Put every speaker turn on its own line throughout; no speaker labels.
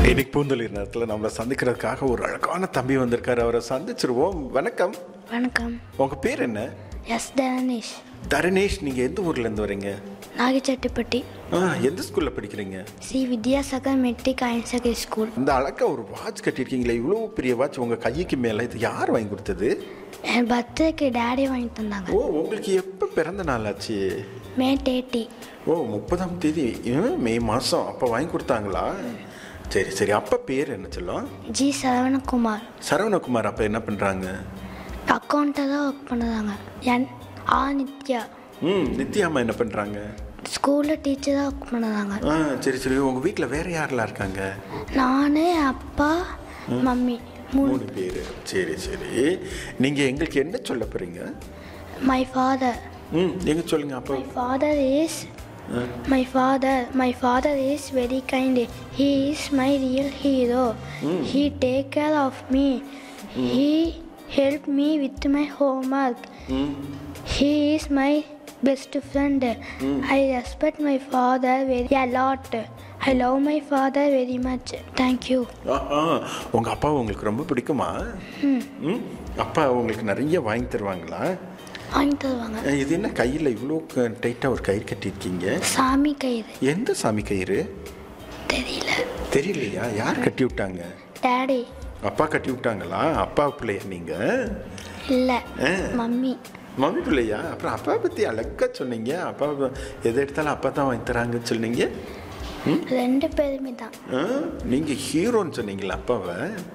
இன்னைக்கு பூந்தொழில் நேரத்தில் நம்மளை சந்திக்கிறதுக்காக ஒரு அழகான தம்பி வந்திருக்காரு அவரை சந்திச்சிருவோம் வணக்கம்
வணக்கம்
உங்க பேர் என்ன
எஸ் தனேஷ்
தரணேஷ் நீங்க எந்த ஊர்ல இருந்து வரீங்க
நாகச்செட்டிப்பட்டி
ஆ எந்த ஸ்கூல்ல படிக்கிறீங்க
C Vidyasagar matric higher secondary school
இந்த அழகா ஒரு வாட்ச் கட்டியிருக்கீங்களே இவ்வளோ பெரிய வாட்ச் உங்க கைக்கு மேல இது யார் வாங்கி கொடுத்தது
என் பர்த்டேக்கு டேடி வாங்கி தந்தாங்க
ஓ உங்களுக்கு எப்போ பிறந்த நாள் ஆச்சு
மே தேர்ட்டி
ஓ முப்பதாம் தேதி ம், மே மாதம் அப்போ வாங்கி கொடுத்தாங்களா சரி சரி அப்பா பேர் என்ன சொல்லும்
ஜி சரவணகுமார்
சரவணகுமார் அப்போ என்ன பண்ணுறாங்க
அக்கௌண்ட்டை தான் ஒர்க் பண்ணுறாங்க என் ஆ நித்யா
ம் நித்யாம்மா என்ன பண்ணுறாங்க
ஸ்கூலில் டீச்சர் தான் ஒர்க் பண்ணுறாங்க
ஆ சரி சரி உங்கள் வீட்டில் வேற யாரெல்லாம் இருக்காங்க
நான் அப்பா மம்மி மூணு
மூணு பேர் சரி சரி நீங்கள் எங்களுக்கு என்ன சொல்ல போகிறீங்க
மை ஃபாதர்
ம் எங்க சொல்லுங்க அப்போ
My father is my father. My father is very kind. He is my real hero. He take care of me. He help me with my homework. He is my best friend. I respect my father very a lot. I love my father very much. Thank you.
ஆஹா உங்கள் அப்பா உங்களுக்கு ரொம்ப பிடிக்குமா ம் அப்பா உங்களுக்கு நிறைய வாங்கி தருவாங்களா
வாங்கி தருவாங்க
அஹ், இது என்ன கையில் இவ்வளோ டைட்டாக ஒரு கயிறு கட்டியிருக்கீங்க
சாமி கயிறு
எந்த சாமி கயிறு
தெரியல
தெரியலையா யார் கட்டி விட்டாங்க
டேடி
அப்பா கட்டி விட்டாங்களா அப்பா பிள்ளையா நீங்கள்
இல்லை
ஆ.
மம்மி
மம்மி பிள்ளையா அப்புறம் அப்பா பற்றி அழகா சொன்னீங்க அப்பா எதை எடுத்தாலும் அப்பா தான் வாங்கி தராங்கன்னு சொன்னீங்க
ரெண்டு பேருமே தான்
நீங்கள் ஹீரோன்னு சொன்னீங்களா அப்பாவை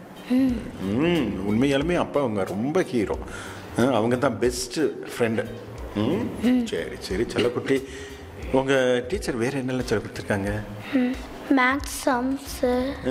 ம் உண்மையாலுமே அப்பா அவங்க ரொம்ப ஹீரோ அவங்க தான் பெஸ்ட்டு ஃப்ரெண்டு ம் சரி சரி செல்லக்குட்டி உங்கள் டீச்சர் வேறு என்னெல்லாம் சொல்லி கொடுத்துருக்காங்க
மேக்ஸ் சம்ஸு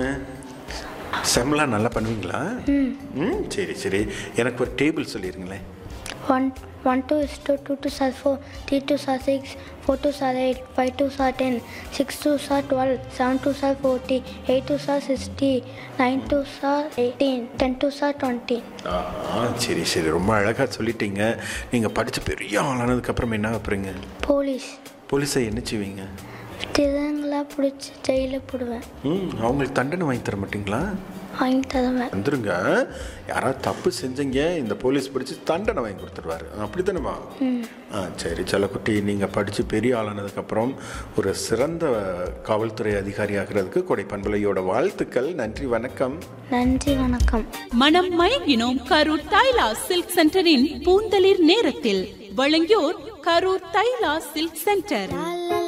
செம்லாம் நல்லா பண்ணுவீங்களா ம் சரி சரி எனக்கு ஒரு டேபிள் சொல்லிடுங்களேன்
one one two is two two two sir four three two sir six four two sir eight five two sir ten six two sir twelve seven two sir forty eight two sir sixty nine two sir eighteen ten two sir twenty
ah சரி சரி ரொம்ப அழகாக சொல்லிட்டீங்க நீங்கள் படித்து பெரிய ஆளானதுக்கப்புறம் என்ன வைப்பீங்க
போலீஸ்
போலீஸை என்ன செய்வீங்க
திருடங்களாக பிடிச்சி ஜெயிலில் போடுவேன்
ம் அவங்களுக்கு தண்டனை வாங்கி தர மாட்டீங்களா
வாங்கி தருவேன்
வந்துருங்க யாராவது தப்பு செஞ்சீங்க இந்த போலீஸ் பிடிச்சி தண்டனை வாங்கி கொடுத்துருவாரு அப்படி தானேம்மா ஆ சரி செல்லக்குட்டி நீங்கள் படித்து பெரிய ஆளானதுக்கப்புறம் ஒரு சிறந்த காவல்துறை அதிகாரி ஆகிறதுக்கு கொடை பண்பலையோட வாழ்த்துக்கள் நன்றி வணக்கம்
நன்றி வணக்கம்
மனம் மயங்கினோம் கரூர் தைலா சில்க் சென்டரின் பூந்தளிர் நேரத்தில் வழங்கியோர் கரூர் தைலா சில்க் சென்டர்
லா